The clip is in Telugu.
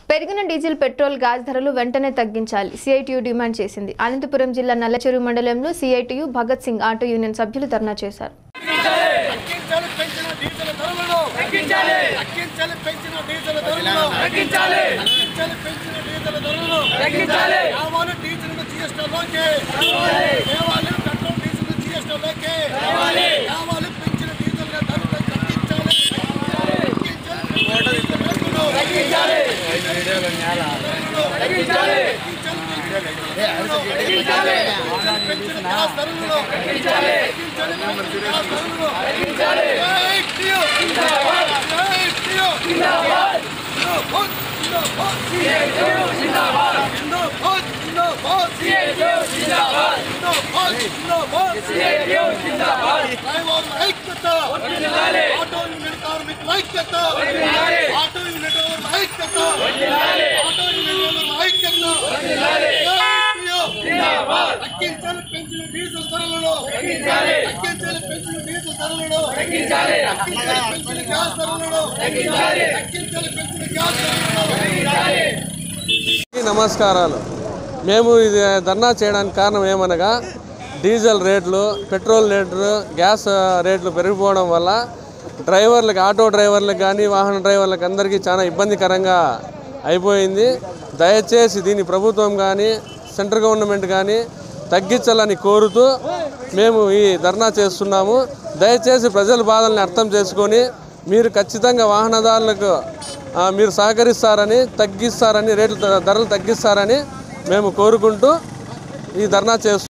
పెరిగిన డీజిల్ పెట్రోల్ గ్యాస్ ధరలు వెంటనే తగ్గించాలి సిఐటియు డిమాండ్ చేసింది అనంతపురం జిల్లా నల్లచెరువు మండలంలో CITU Bhagat Singh auto union సభ్యులు ధర్నా చేశారు తగ్గించాలి పెంచిన డీజిల్ ధరలను తగ్గించాలి తగ్గించాలి పెంచిన డీజిల్ ధరలను తగ్గించాలి తగ్గించాలి పెంచిన డీజిల్ ధరలను తగ్గించాలి కావాలి డీజిల్ జిఎస్టీలోకి కావాలి పెట్రోల్ డీజిల్ జిఎస్టీలోకి కావాలి కావాలి పెంచిన డీజిల్ ధరలను తగ్గించాలి తగ్గించాలి తగ్గించాలి తగ్గించాలి తగ్గించాలి పెంచిన గ్యాస్ ధరలను తగ్గించాలి పెంచిన గ్యాస్ ధరలను తగ్గించాలి జై టియో జిందాబాద్ జై టియో జిందాబాద్ జిందాబాద్ జిందాబాద్ సిఐటియు జిందాబాద్ జిందాబాద్ జిందాబాద్ సిఐటియు జిందాబాద్ జిందాబాద్ జిందాబాద్ సిఐటియు జిందాబాద్ డ్రైవర్ ఐక్యత వర్ధిల్లాలి ఆటో యూనిట్ కార్మికుల ఐక్యత వర్ధిల్లాలి ఆటో యూనిట్ ఐక్యత వర్ధిల్లాలి ఆటో యూనిట్ ఐక్యత వర్ధిల్లాలి సిఐటియు జిందాబాద్ తగ్గించాలి పెంచిన డీజిల్ ధరలను తగ్గించాలి తగ్గించాలి పెంచిన డీజిల్ ధరలను తగ్గించాలి తగ్గించాలి పెంచిన గ్యాస్ ధరలను తగ్గించాలి తగ్గించాలి పెంచిన గ్యాస్ ధరలను తగ్గించాలి అందరికీ నమస్కారాలు మేము ఇది ధర్నా చేయడానికి కారణం ఏమనగా డీజిల్ రేట్లు పెట్రోల్ రేట్లు గ్యాస్ రేట్లు పెరిగిపోవడం వల్ల డ్రైవర్లకు ఆటో డ్రైవర్లకు కానీ వాహన ధరలకు అందరికీ చాలా ఇబ్బందికరంగా అయిపోయింది దయచేసి దీన్ని ప్రభుత్వం కానీ సెంట్రల్ గవర్నమెంట్ కానీ తగ్గించాలని కోరుతూ మేము ఈ ధర్నా చేస్తున్నాము దయచేసి ప్రజల బాధల్ని అర్థం చేసుకొని మీరు ఖచ్చితంగా వాహనదారులకు ఆ, మీరు సహకరిస్తారని తగ్గిస్తారని రేట్లు ధరలు తగ్గిస్తారని మేము కోరుకుంటూ ఈ ధర్నా చేస్తున్నాం